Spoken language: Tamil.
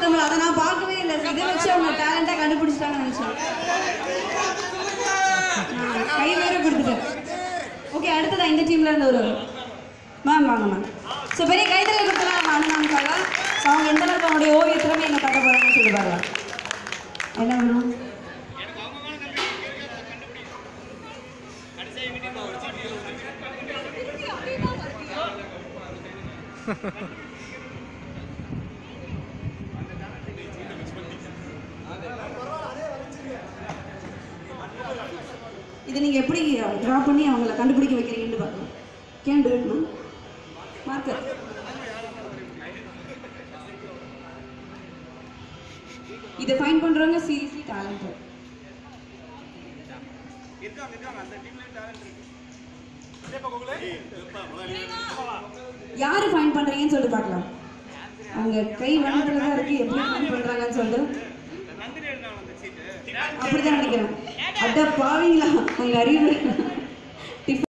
தமிழ் அதை நான் பார்க்கவே இல்லை இதை வச்சு அவங்க டேலண்டா கண்டுபிடிச்சிட்டாங்கன்னு நினைச்சேன் நான் கை வேற கொடுத்துட்டேன் ஓகே அடுத்ததா இந்த டீம்ல இருந்து ஒரு மேம் வாங்க மேம் ஸோ பெரிய கைத்தறி கொடுத்தலாம் நம்ம அனுமானுக்காக ஸோ அவங்க எந்த அளவுக்கு அவங்களுடைய ஓவிய திறமை என்ன காட்ட போறாங்கன்னு சொல்லி பாருங்க என்ன வேணும் இது நீங்க எப்படி ட்ரா பண்ணி அவங்கள கண்டுபிடிக்க வைக்கிறீங்கன்னு பாருங்க can do it ma'am marker இதை ஃபைன் பண்றவங்க சீரியஸ்லி டேலண்டட் யாரு ஃபைன் பண்றீங்கன்னு சொல்லி பார்க்கலாம் அவங்க கை வண்ணத்துல தான் இருக்கு எப்படி ஃபைன் பண்றாங்கன்னு சொல்லிட்டு அப்படிதான் நினைக்கிறேன் அட பாவீங்களா உங்க அறிவு